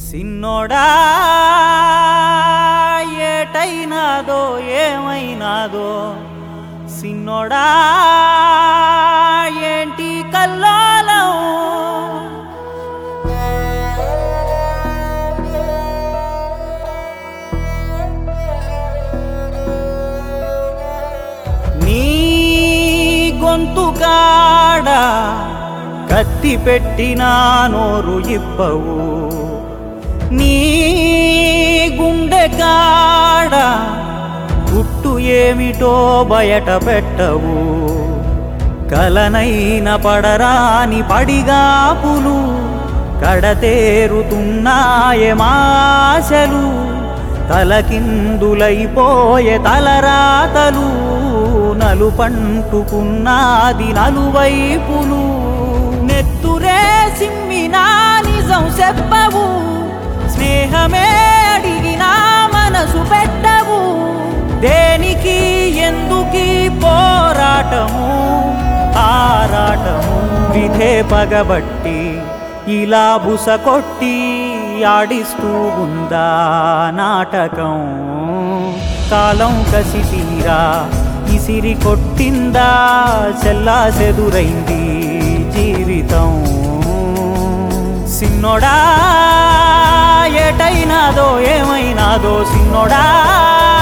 సిన్నోడా ఏటైనాదో ఏమైనాదో సిన్నోడా ఏంటి కల్లోలం నీ గొంతు కాడ కత్తి పెట్టిన నోరు ఇప్పవు నీ గుండె కాడ గుట్టు ఏమిటో బయట పెట్టవు కలనైన పడరాని పడిగాపులు కడతేరుతున్నాయే మాశలు తలకిందులైపోయే తలరాతలు నలుపంటుకున్నాది నలువైపులు నెత్తురే సిమ్మినా నిజం చెప్పవు స్నేహమే అడిగినా మనసు పెట్టవు దేనికి ఎందుకీ పోరాటము ఆరాటము విధే పగబట్టి ఇలా బుస కొట్టి ఆడిస్తూ ఉందా నాటకం కాలం కసి తీరా ఇసిరి కొట్టిందా చెల్లా చెదురైంది జీవితం సిన్నోడా ఏటైనాదో ఏమైనాదో సిన్నోడా